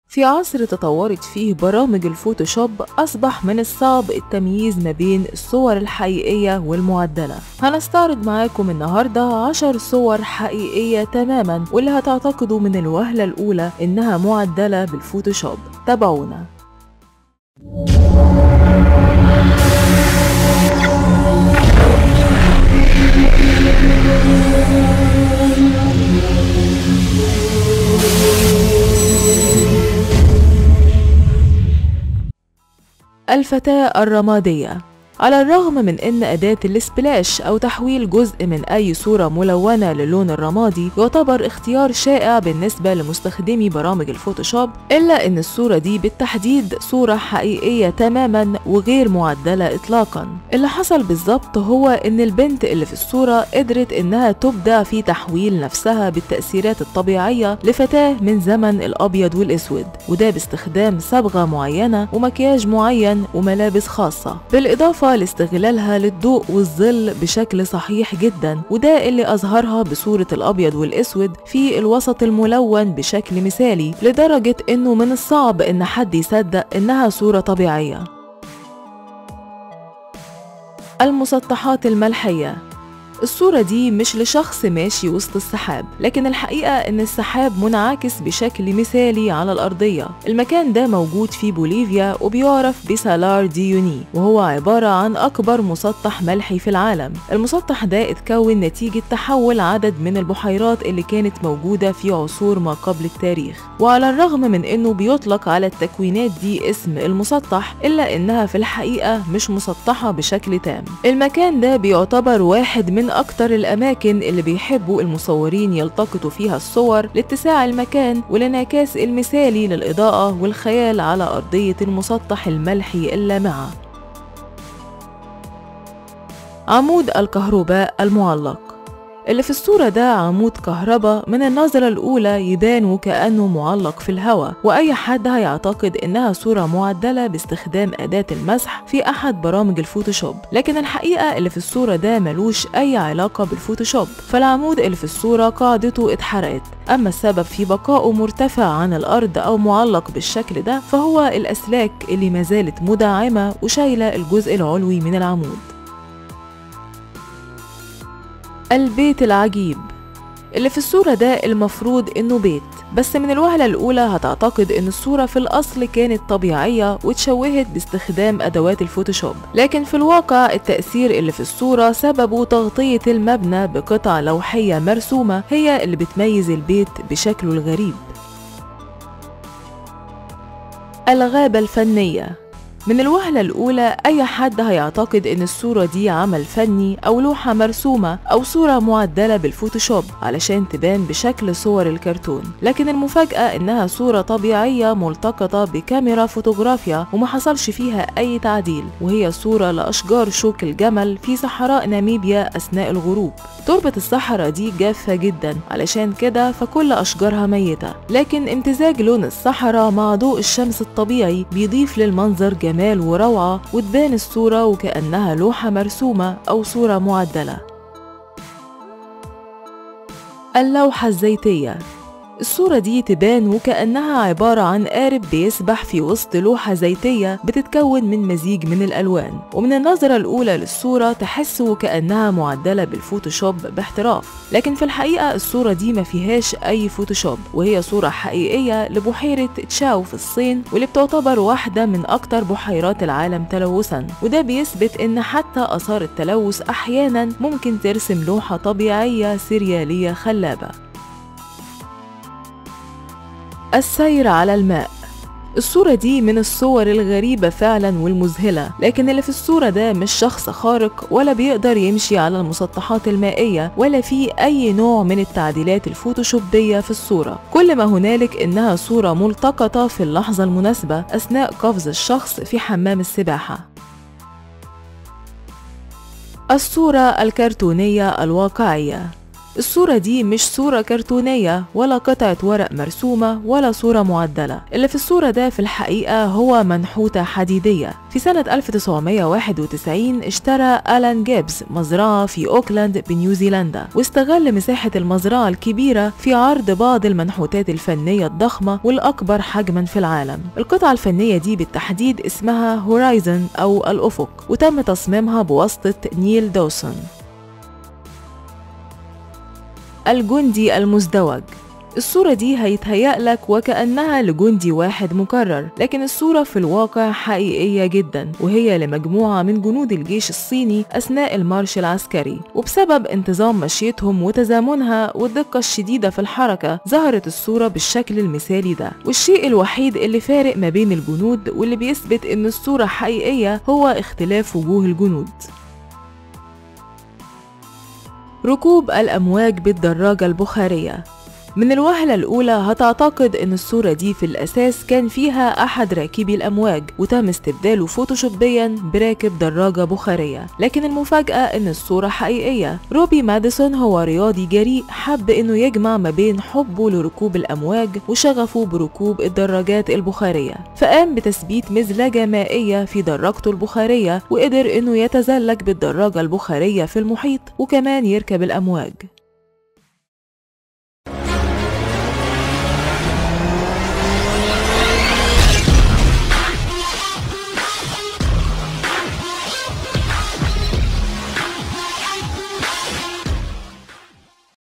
في عصر تطورت فيه برامج الفوتوشوب أصبح من الصعب التمييز ما بين الصور الحقيقية والمعدلة هنستعرض معاكم النهاردة عشر صور حقيقية تماما واللي هتعتقدوا من الوهلة الأولى إنها معدلة بالفوتوشوب تابعونا الفتاة الرمادية على الرغم من ان اداة السبلاش او تحويل جزء من اي صورة ملونة للون الرمادي يعتبر اختيار شائع بالنسبة لمستخدمي برامج الفوتوشوب الا ان الصورة دي بالتحديد صورة حقيقية تماما وغير معدلة اطلاقا اللي حصل بالظبط هو ان البنت اللي في الصورة قدرت انها تبدع في تحويل نفسها بالتأثيرات الطبيعية لفتاة من زمن الابيض والاسود وده باستخدام صبغة معينة ومكياج معين وملابس خاصة بالاضافة لاستغلالها للضوء والظل بشكل صحيح جدا وده اللي أظهرها بصورة الأبيض والأسود في الوسط الملون بشكل مثالي لدرجة إنه من الصعب إن حد يصدق إنها صورة طبيعية المسطحات الملحية الصورة دي مش لشخص ماشي وسط السحاب لكن الحقيقة إن السحاب منعكس بشكل مثالي على الأرضية المكان ده موجود في بوليفيا وبيعرف بسالار ديوني وهو عبارة عن أكبر مسطح ملحي في العالم المسطح ده اتكون نتيجة تحول عدد من البحيرات اللي كانت موجودة في عصور ما قبل التاريخ وعلى الرغم من إنه بيطلق على التكوينات دي اسم المسطح إلا إنها في الحقيقة مش مسطحة بشكل تام المكان ده بيعتبر واحد من أكتر الأماكن اللي بيحبوا المصورين يلتقطوا فيها الصور لاتساع المكان والانعكاس المثالي للإضاءة والخيال على أرضية المسطح الملحي اللامعة عمود الكهرباء المعلق اللي في الصورة ده عمود كهرباء من النظرة الأولى يبان وكأنه معلق في الهواء وأي حد هيعتقد إنها صورة معدلة باستخدام أداة المسح في أحد برامج الفوتوشوب لكن الحقيقة اللي في الصورة ده ملوش أي علاقة بالفوتوشوب فالعمود اللي في الصورة قاعدته اتحرقت أما السبب في بقائه مرتفع عن الأرض أو معلق بالشكل ده فهو الأسلاك اللي ما زالت مدعمة وشايلة الجزء العلوي من العمود البيت العجيب اللي في الصورة ده المفروض إنه بيت بس من الوهلة الأولى هتعتقد إن الصورة في الأصل كانت طبيعية واتشوهت باستخدام أدوات الفوتوشوب لكن في الواقع التأثير اللي في الصورة سببه تغطية المبنى بقطع لوحية مرسومة هي اللي بتميز البيت بشكله الغريب الغابة الفنية من الوهلة الأولى أي حد هيعتقد إن الصورة دي عمل فني أو لوحة مرسومة أو صورة معدلة بالفوتوشوب علشان تبان بشكل صور الكرتون لكن المفاجأة إنها صورة طبيعية ملتقطة بكاميرا فوتوغرافيا وما حصلش فيها أي تعديل وهي صورة لأشجار شوك الجمل في صحراء ناميبيا أثناء الغروب تربة الصحراء دي جافة جدا علشان كده فكل أشجارها ميتة لكن امتزاج لون الصحراء مع ضوء الشمس الطبيعي بيضيف للمنظر جمال جمال وروعة وتبان الصورة وكأنها لوحة مرسومة أو صورة معدلة اللوحة الزيتية الصورة دي تبان وكأنها عبارة عن قارب بيسبح في وسط لوحة زيتية بتتكون من مزيج من الألوان ومن النظرة الأولى للصورة تحس وكأنها معدلة بالفوتوشوب باحتراف لكن في الحقيقة الصورة دي ما فيهاش أي فوتوشوب وهي صورة حقيقية لبحيرة تشاو في الصين واللي بتعتبر واحدة من أكتر بحيرات العالم تلوثا وده بيثبت إن حتى آثار التلوث أحيانا ممكن ترسم لوحة طبيعية سريالية خلابة السير على الماء الصورة دي من الصور الغريبة فعلا والمذهلة لكن اللي في الصورة ده مش شخص خارق ولا بيقدر يمشي على المسطحات المائية ولا في أي نوع من التعديلات الفوتوشوبية في الصورة كل ما هنالك إنها صورة ملتقطة في اللحظة المناسبة أثناء قفز الشخص في حمام السباحة الصورة الكرتونية الواقعية الصورة دي مش صورة كرتونية ولا قطعة ورق مرسومة ولا صورة معدلة اللي في الصورة ده في الحقيقة هو منحوتة حديدية في سنة 1991 اشترى ألان جيبز مزرعة في أوكلاند بنيوزيلندا واستغل مساحة المزرعة الكبيرة في عرض بعض المنحوتات الفنية الضخمة والأكبر حجما في العالم القطعة الفنية دي بالتحديد اسمها هورايزن أو الأفق وتم تصميمها بواسطة نيل دوسون الجندي المزدوج الصورة دي هيتهيأ لك وكأنها لجندي واحد مكرر لكن الصورة في الواقع حقيقية جدا وهي لمجموعة من جنود الجيش الصيني أثناء المارش العسكري وبسبب انتظام مشيتهم وتزامنها والدقة الشديدة في الحركة ظهرت الصورة بالشكل المثالي ده والشيء الوحيد اللي فارق ما بين الجنود واللي بيثبت إن الصورة حقيقية هو اختلاف وجوه الجنود ركوب الأمواج بالدراجة البخارية من الوهلة الأولى هتعتقد إن الصورة دي في الأساس كان فيها أحد راكبي الأمواج وتم استبداله فوتوشوبيا براكب دراجة بخارية لكن المفاجأة إن الصورة حقيقية روبي ماديسون هو رياضي جريء حب إنه يجمع ما بين حبه لركوب الأمواج وشغفه بركوب الدراجات البخارية فقام بتثبيت مزلجة مائية في دراجته البخارية وقدر إنه يتزلج بالدراجة البخارية في المحيط وكمان يركب الأمواج